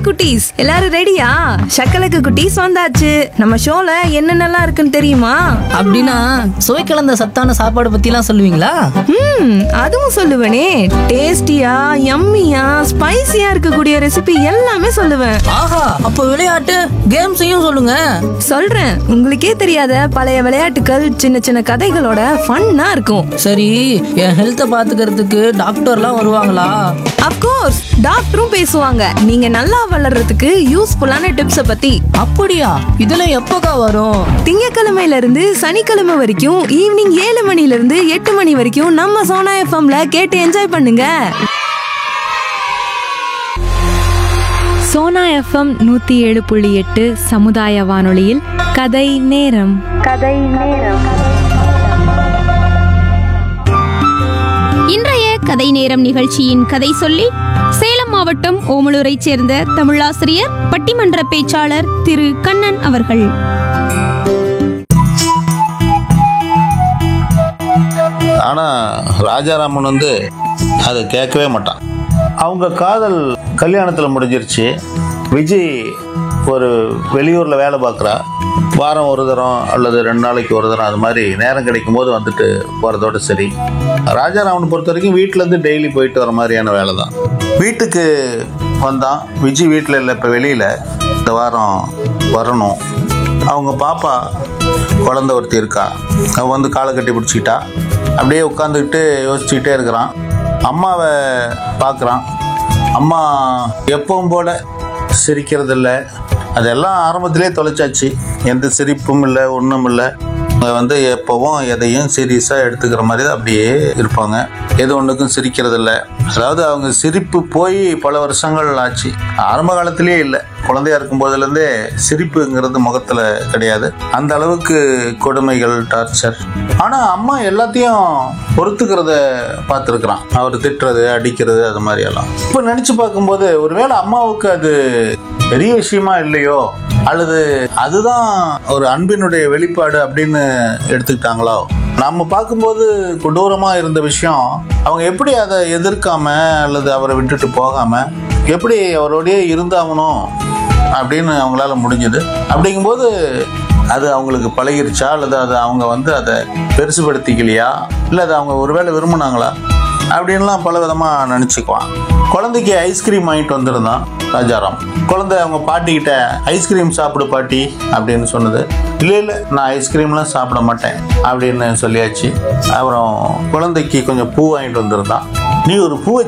குட்டீஸ் எல்லாரும் ரெடியா சக்கலக்கு குட்டீஸ் வந்தாச்சு நம்ம ஷோல என்னென்னலாம் இருக்குன்னு தெரியுமா அப்படின்னா சுவை கலந்த சத்தான சாப்பாடு பத்திலாம் சொல்லுவீங்களா ம் அதுவும் சொல்லுவேனே டேஸ்டியா யம்மியா ஸ்பைசியா இருக்கக்கூடிய ரெசிபி எல்லாமே சொல்லுவேன் ஆஹா அப்போ விளையாட்டு கேம்ஸையும் சொல்லுங்க சொல்றேன் உங்களுக்கே தெரியாத பழைய விளையாட்டுகள் சின்ன சின்ன கதைகளோட ஃபன்னா இருக்கும் சரி என் ஹெல்த்தை பாத்துக்கிறதுக்கு டாக்டர்லாம் வருவாங்களா அப்கோர்ஸ் டாக்டரும் பேசுவாங்க நீங்க நல்லா வளர்றதுக்கு யூஸ்ஃபுல்லான டிப்ஸை பத்தி அப்படியா இதெல்லாம் எப்போக்கா வரும் திங்கக்கிழமையில இருந்து சனிக்கிழமை வரைக்கும் ஈவினிங் ஏழு மணில இருந்து எட்டு மணி வரைக்கும் நம்ம சோனா எஃப்எம்ல கேட்டு என்ஜாய் பண்ணுங்க சோனா எஃப்எம் நூத்தி ஏழு புள்ளி எட்டு சமுதாய வானொலியில் கதை நேரம் இன்றைய கதை நேரம் நிகழ்ச்சியின் கதை சொல்லி சேலம் மாவட்டம் ஓமலூரைச் சேர்ந்த தமிழாசிரியர் பட்டிமன்ற பேச்சாளர் திரு கண்ணன் அவர்கள் ஆனால் ராஜாராமன் வந்து அதை கேட்கவே மாட்டான் அவங்க காதல் கல்யாணத்தில் முடிஞ்சிருச்சு விஜய் ஒரு வெளியூரில் வேலை பார்க்குறா வாரம் ஒரு தரம் அல்லது ரெண்டு நாளைக்கு ஒரு தரம் அது மாதிரி நேரம் கிடைக்கும் போது வந்துட்டு போகிறதோட சரி ராஜாராமனை பொறுத்த வரைக்கும் வீட்டிலேருந்து டெய்லி போயிட்டு வர மாதிரியான வேலை தான் வீட்டுக்கு வந்தான் விஜய் வீட்டில் இல்லை இப்போ வெளியில் இந்த வாரம் வரணும் அவங்க பாப்பா குழந்தை ஒருத்தி இருக்கா அவன் வந்து காலை கட்டி பிடிச்சிக்கிட்டா அப்படியே உட்காந்துக்கிட்டு யோசிச்சுக்கிட்டே இருக்கிறான் அம்மாவை பார்க்குறான் அம்மா எப்பவும் போல சிரிக்கிறதில்ல அதெல்லாம் ஆரம்பத்திலே தொலைச்சாச்சு எந்த சிரிப்பும் இல்லை ஒன்றும் இல்லை அவங்க வந்து எப்போவும் எதையும் சீரியஸாக எடுத்துக்கிற மாதிரி தான் அப்படியே இருப்பாங்க எது ஒன்றுக்கும் சிரிக்கிறதில்ல அதாவது அவங்க சிரிப்பு போய் பல வருஷங்கள் ஆச்சு ஆரம்ப காலத்திலேயே இல்லை குழந்தையா இருக்கும் போதுலேருந்தே சிரிப்புங்கிறது முகத்தில் கிடையாது அந்த அளவுக்கு கொடுமைகள் டார்ச்சர் ஆனால் அம்மா எல்லாத்தையும் பொறுத்துக்கிறத பார்த்துருக்குறான் அவர் திட்டுறது அடிக்கிறது அது மாதிரி எல்லாம் இப்போ நினச்சி பார்க்கும்போது ஒருவேளை அம்மாவுக்கு அது பெரிய விஷயமா இல்லையோ அல்லது அதுதான் ஒரு அன்பினுடைய வெளிப்பாடு அப்படின்னு எடுத்துக்கிட்டாங்களோ நம்ம பார்க்கும்போது கொடூரமாக இருந்த விஷயம் அவங்க எப்படி அதை எதிர்க்காம அல்லது அவரை விட்டுட்டு போகாம எப்படி அவரோடயே இருந்தாகணும் அப்படின்னு அவங்களால முடிஞ்சது அப்படிங்கும்போது அது அவங்களுக்கு பழகிருச்சா அல்லது அது அவங்க வந்து அதை பெருசுபடுத்திக்கலையா இல்லை அது அவங்க ஒருவேளை விரும்புனாங்களா அப்படின்லாம் பல விதமாக நினச்சிக்குவான் குழந்தைக்கு ஐஸ்கிரீம் வாங்கிட்டு வந்திருந்தான் ராஜாராம் குழந்தை அவங்க பாட்டிக்கிட்ட ஐஸ்கிரீம் சாப்பிடு பாட்டி அப்படின்னு சொன்னது இல்லை இல்லை நான் ஐஸ்கிரீம்லாம் சாப்பிட மாட்டேன் அப்படின்னு சொல்லியாச்சு அப்புறம் குழந்தைக்கு கொஞ்சம் பூ வாங்கிட்டு வந்திருந்தான் நீ ஒரு பூவை